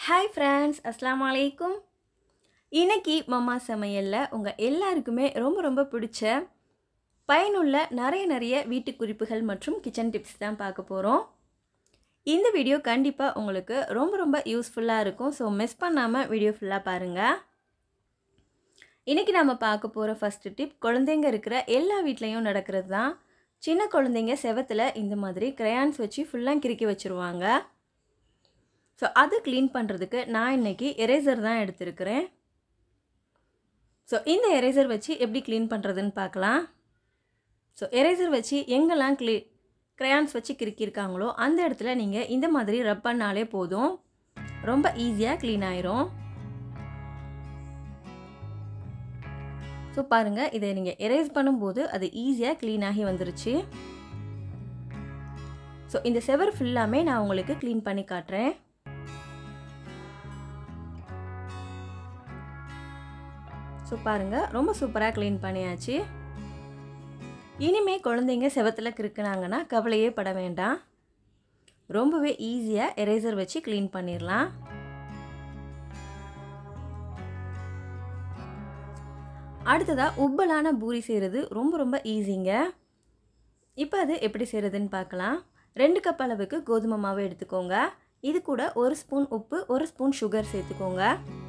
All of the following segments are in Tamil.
ஹாய் ஃப்ரெண்ட்ஸ் அஸ்ஸலாமு அலைக்கும் இன்னைக்கு மம்மா சமையலில் உங்கள் எல்லாருக்குமே ரொம்ப ரொம்ப பிடிச்ச பயனுள்ள நிறைய நிறைய வீட்டு குறிப்புகள் மற்றும் கிச்சன் டிப்ஸ் தான் பார்க்க போகிறோம் இந்த வீடியோ கண்டிப்பாக உங்களுக்கு ரொம்ப ரொம்ப யூஸ்ஃபுல்லாக இருக்கும் ஸோ மிஸ் பண்ணாமல் வீடியோ ஃபுல்லாக பாருங்கள் இன்றைக்கி நம்ம பார்க்க போகிற ஃபஸ்ட்டு டிப் குழந்தைங்க இருக்கிற எல்லா வீட்லேயும் நடக்கிறது தான் சின்ன குழந்தைங்க செவத்தில் இந்த மாதிரி கிரையான்ஸ் வச்சு ஃபுல்லாக கிறுக்கி வச்சுருவாங்க ஸோ அதை க்ளீன் பண்ணுறதுக்கு நான் இன்றைக்கி எரேசர் தான் எடுத்திருக்கிறேன் ஸோ இந்த எரேசர் வச்சு எப்படி க்ளீன் பண்ணுறதுன்னு பார்க்கலாம் ஸோ எரேசர் வச்சு எங்கெல்லாம் க்ளீ க்ரையான்ஸ் வச்சு கிறுக்கியிருக்காங்களோ அந்த இடத்துல நீங்கள் இந்த மாதிரி ரப் பண்ணாலே போதும் ரொம்ப ஈஸியாக க்ளீன் ஆயிரும் ஸோ பாருங்கள் இதை நீங்கள் எரேஸ் பண்ணும்போது அது ஈஸியாக க்ளீன் ஆகி வந்துருச்சு ஸோ இந்த செவர் ஃபுல்லாமே நான் உங்களுக்கு க்ளீன் பண்ணி காட்டுறேன் ஸோ பாருங்கள் ரொம்ப சூப்பராக க்ளீன் பண்ணியாச்சு இனிமே குழந்தைங்க செவத்தில் கிறுக்குனாங்கன்னா கவலையே பட வேண்டாம் ரொம்பவே ஈஸியாக எரேசர் வச்சு க்ளீன் பண்ணிடலாம் அடுத்ததாக உப்பலான பூரி செய்கிறது ரொம்ப ரொம்ப ஈஸிங்க இப்போ அது எப்படி செய்கிறதுன்னு பார்க்கலாம் ரெண்டு கப் அளவுக்கு கோதுமை மாவு எடுத்துக்கோங்க இது கூட ஒரு ஸ்பூன் உப்பு ஒரு ஸ்பூன் சுகர் சேர்த்துக்கோங்க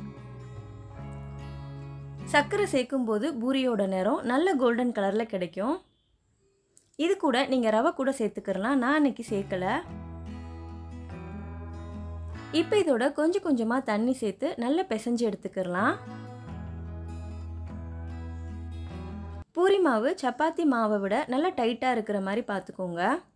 சர்க்கரை சேர்க்கும் போது பூரியோட நிறம் நல்ல கோல்டன் கலரில் கிடைக்கும் இது கூட நீங்கள் ரவை கூட சேர்த்துக்கிறலாம் நான் அன்னைக்கு சேர்க்கலை இப்போ இதோட கொஞ்சம் கொஞ்சமாக தண்ணி சேர்த்து நல்லா பிசைஞ்சு எடுத்துக்கிறலாம் பூரி மாவு சப்பாத்தி மாவை விட நல்லா டைட்டாக இருக்கிற மாதிரி பார்த்துக்கோங்க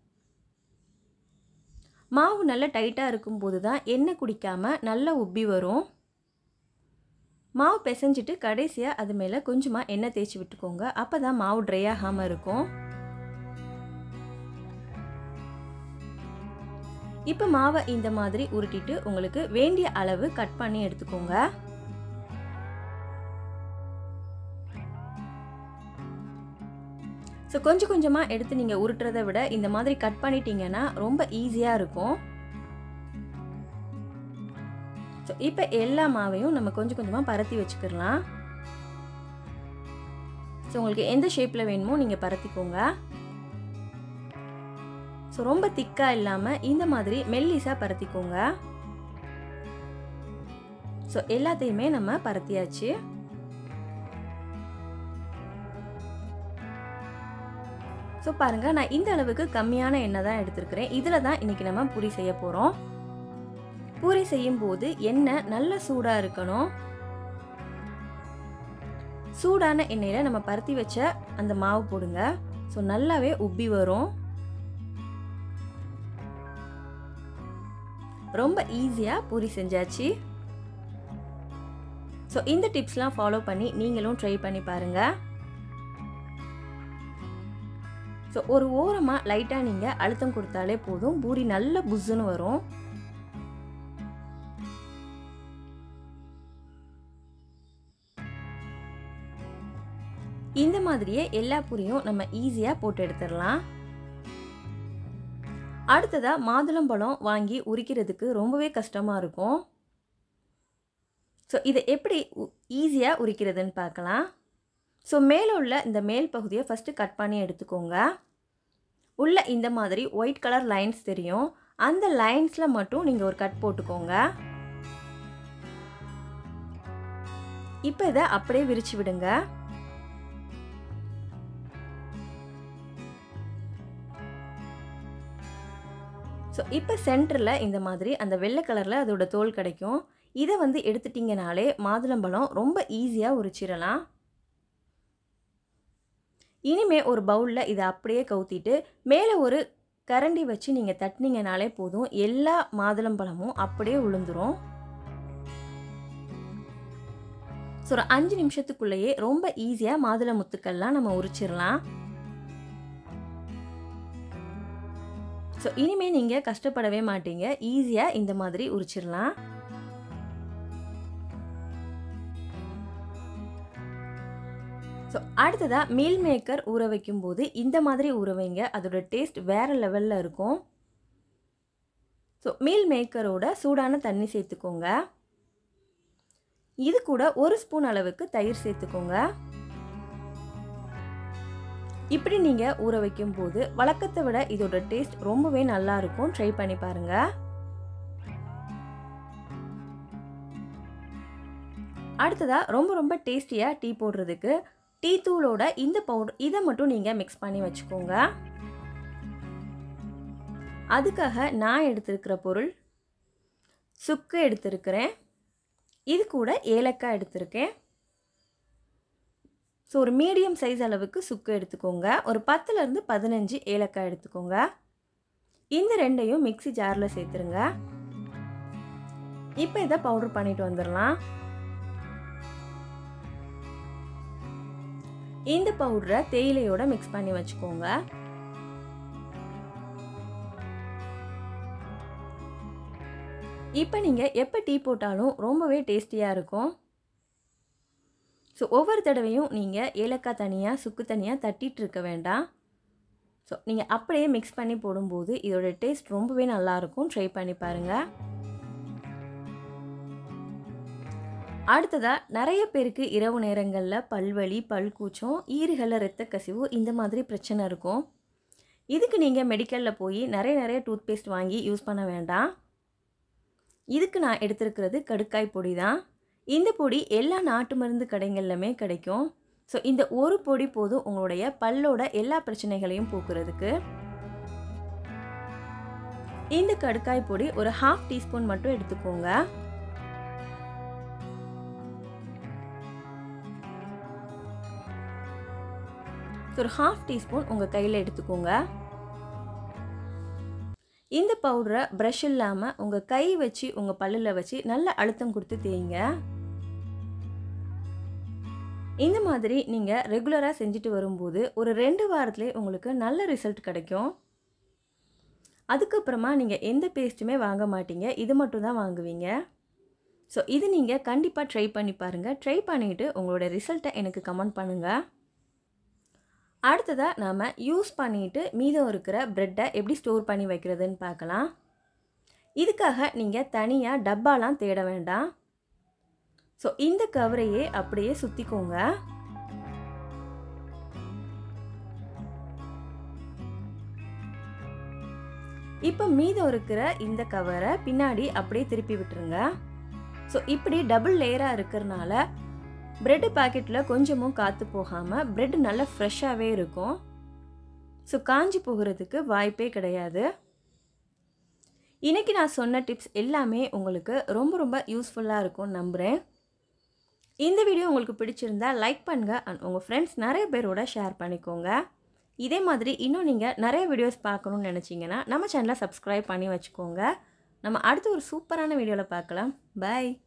மாவு நல்லா டைட்டாக இருக்கும்போது தான் எண்ணெய் குடிக்காமல் நல்லா உப்பி வரும் மாவு பிசைஞ்சிட்டு கடைசியாக அது மேலே கொஞ்சமாக எண்ணெய் தேய்ச்சி விட்டுக்கோங்க அப்போ தான் மாவு ட்ரை ஆகாமல் இருக்கும் இப்போ மாவை இந்த மாதிரி உருட்டிட்டு உங்களுக்கு வேண்டிய அளவு கட் பண்ணி எடுத்துக்கோங்க ஸோ கொஞ்சம் கொஞ்சமாக எடுத்து நீங்கள் உருட்டுறதை விட இந்த மாதிரி கட் பண்ணிட்டீங்கன்னா ரொம்ப ஈஸியாக இருக்கும் ஸோ இப்போ எல்லா மாவையும் நம்ம கொஞ்சம் கொஞ்சமாக பரத்தி வச்சுக்கிடலாம் ஸோ உங்களுக்கு எந்த ஷேப்பில் வேணுமோ நீங்கள் பரத்திக்கோங்க ஸோ ரொம்ப திக்காக இல்லாமல் இந்த மாதிரி மெல்லிஸாக பரத்திக்கோங்க ஸோ எல்லாத்தையுமே நம்ம பரத்தியாச்சு ஸோ பாருங்கள் நான் இந்த அளவுக்கு கம்மியான எண்ணெய் தான் எடுத்திருக்கிறேன் இதில் தான் இன்றைக்கி நம்ம பூரி செய்ய போகிறோம் பூரி செய்யும் போது எண்ணெய் நல்ல சூடாக இருக்கணும் சூடான எண்ணெயில் நம்ம பருத்தி வச்ச அந்த மாவு போடுங்க ஸோ நல்லாவே உப்பி வரும் ரொம்ப ஈஸியாக பூரி செஞ்சாச்சு ஸோ இந்த டிப்ஸ்லாம் ஃபாலோ பண்ணி நீங்களும் ட்ரை பண்ணி பாருங்கள் ஸோ ஒரு ஓரமாக லைட்டாக நீங்கள் அழுத்தம் கொடுத்தாலே போதும் பூரி நல்ல புஸ்ஸுன்னு வரும் இந்த மாதிரியே எல்லா பூரியும் நம்ம ஈஸியாக போட்டு எடுத்துடலாம் அடுத்ததாக மாதுளம்பழம் வாங்கி உரிக்கிறதுக்கு ரொம்பவே கஷ்டமாக இருக்கும் ஸோ இதை எப்படி ஈஸியாக உரிக்கிறதுன்னு பார்க்கலாம் ஸோ மேலே உள்ள இந்த மேல் பகுதியை ஃபஸ்ட்டு கட் பண்ணி எடுத்துக்கோங்க உள்ள இந்த மாதிரி ஒயிட் கலர் லைன்ஸ் தெரியும் அந்த லைன்ஸில் மட்டும் நீங்கள் ஒரு கட் போட்டுக்கோங்க இப்போ இதை அப்படியே விரிச்சு விடுங்க ஸோ இப்போ சென்டரில் இந்த மாதிரி அந்த வெள்ளை கலரில் அதோட தோல் கிடைக்கும் இதை வந்து எடுத்துட்டிங்கனாலே மாதுளம்பழம் ரொம்ப ஈஸியாக உரிச்சிடலாம் இனிமே ஒரு பவுலில் இதை அப்படியே கவுத்திட்டு மேலே ஒரு கரண்டி வச்சு நீங்கள் தட்டினீங்கனாலே போதும் எல்லா மாதுளம்பழமும் அப்படியே உளுந்துரும் ஸோ ஒரு அஞ்சு நிமிஷத்துக்குள்ளேயே ரொம்ப ஈஸியாக மாதுளை முத்துக்கள்லாம் நம்ம உரிச்சிடலாம் ஸோ இனிமேல் நீங்கள் கஷ்டப்படவே மாட்டீங்க ஈஸியாக இந்த மாதிரி உரிச்சிடலாம் ஸோ அடுத்ததாக மீல் மேக்கர் ஊற வைக்கும்போது இந்த மாதிரி ஊற வைங்க அதோட டேஸ்ட் வேறு லெவலில் இருக்கும் ஸோ ஸோ மீல் மேக்கரோட சூடான தண்ணி சேர்த்துக்கோங்க இது கூட ஒரு ஸ்பூன் அளவுக்கு தயிர் சேர்த்துக்கோங்க இப்படி நீங்கள் ஊற வைக்கும் போது வழக்கத்தை விட இதோட டேஸ்ட் ரொம்பவே நல்லா இருக்கும் ட்ரை பண்ணி பாருங்க அடுத்ததா ரொம்ப ரொம்ப டேஸ்டியாக டீ போடுறதுக்கு டீ தூளோட இந்த பவுடர் இதை மட்டும் நீங்கள் மிக்ஸ் பண்ணி வச்சுக்கோங்க அதுக்காக நான் எடுத்திருக்கிற பொருள் சுக்கு எடுத்திருக்கிறேன் இது கூட ஏலக்காய் எடுத்திருக்கேன் ஸோ ஒரு மீடியம் சைஸ் அளவுக்கு சுக்கு எடுத்துக்கோங்க ஒரு பத்துலேருந்து பதினஞ்சு ஏலக்காய் எடுத்துக்கோங்க இந்த ரெண்டையும் மிக்சி ஜாரில் சேர்த்துருங்க இப்போ இதை பவுடர் பண்ணிட்டு வந்துடலாம் இந்த பவுடரை தேயிலையோட மிக்ஸ் பண்ணி வச்சுக்கோங்க இப்போ நீங்கள் எப்போ டீ போட்டாலும் ரொம்பவே டேஸ்டியாக இருக்கும் ஸோ ஒவ்வொரு தடவையும் நீங்கள் ஏலக்காய் தனியாக சுக்கு தனியாக தட்டிட்டு இருக்க வேண்டாம் ஸோ நீங்கள் அப்படியே மிக்ஸ் பண்ணி போடும்போது இதோட டேஸ்ட் ரொம்பவே நல்லாயிருக்கும் ட்ரை பண்ணி பாருங்கள் அடுத்ததாக நிறைய பேருக்கு இரவு நேரங்களில் பல்வலி பல்கூச்சம் ஈறுகளில் இரத்த கசிவு இந்த மாதிரி பிரச்சனை இருக்கும் இதுக்கு நீங்கள் மெடிக்கலில் போய் நிறைய நிறைய டூத் பேஸ்ட் வாங்கி யூஸ் பண்ண வேண்டாம் இதுக்கு நான் எடுத்திருக்கிறது கடுக்காய் பொடி தான் இந்த பொடி எல்லா நாட்டு மருந்து கடைகள்லையுமே கிடைக்கும் ஸோ இந்த ஒரு பொடி போதும் உங்களுடைய பல்லோட எல்லா பிரச்சனைகளையும் போக்குறதுக்கு இந்த கடுக்காய் பொடி ஒரு ஹாஃப் டீஸ்பூன் மட்டும் எடுத்துக்கோங்க ஒரு ஹாஃப் டீஸ்பூன் உங்கள் கையில் எடுத்துக்கோங்க இந்த பவுடரை ப்ரஷ் இல்லாமல் உங்கள் கை வச்சு உங்கள் பல்லில் வச்சு நல்ல அழுத்தம் கொடுத்து தேய்ங்க இந்த மாதிரி நீங்கள் ரெகுலராக செஞ்சுட்டு வரும்போது ஒரு ரெண்டு வாரத்துலேயே உங்களுக்கு நல்ல ரிசல்ட் கிடைக்கும் அதுக்கப்புறமா நீங்கள் எந்த பேஸ்ட்டுமே வாங்க மாட்டீங்க இது மட்டும் தான் வாங்குவீங்க ஸோ இது நீங்கள் கண்டிப்பாக ட்ரை பண்ணி பாருங்கள் ட்ரை பண்ணிவிட்டு உங்களோட ரிசல்ட்டை எனக்கு கமெண்ட் பண்ணுங்கள் அடுத்ததாக நாம் யூஸ் பண்ணிவிட்டு மீதம் இருக்கிற ப்ரெட்டை எப்படி ஸ்டோர் பண்ணி வைக்கிறதுன்னு பார்க்கலாம் இதுக்காக நீங்கள் தனியாக டப்பாலாம் தேட வேண்டாம் ஸோ இந்த கவரையே அப்படியே சுற்றிக்கோங்க இப்போ மீதம் இருக்கிற இந்த கவரை பின்னாடி அப்படியே திருப்பி விட்டுருங்க ஸோ இப்படி டபுள் லேயராக இருக்கிறனால ப்ரெட்டு பாக்கெட்டில் கொஞ்சமும் காற்று போகாமல் ப்ரெட் நல்லா ஃப்ரெஷ்ஷாகவே இருக்கும் ஸோ காஞ்சி போகிறதுக்கு வாய்ப்பே கிடையாது இன்றைக்கி நான் சொன்ன டிப்ஸ் எல்லாமே உங்களுக்கு ரொம்ப ரொம்ப யூஸ்ஃபுல்லாக இருக்கும்னு நம்புகிறேன் இந்த வீடியோ உங்களுக்கு பிடிச்சிருந்தா லைக் பண்ணுங்கள் அண்ட் உங்கள் ஃப்ரெண்ட்ஸ் நிறைய பேரோட ஷேர் பண்ணிக்கோங்க இதே மாதிரி இன்னும் நீங்கள் நிறைய வீடியோஸ் பார்க்கணுன்னு நினச்சிங்கன்னா நம்ம சேனலை சப்ஸ்கிரைப் பண்ணி வச்சுக்கோங்க நம்ம அடுத்து ஒரு சூப்பரான வீடியோவில் பார்க்கலாம் பாய்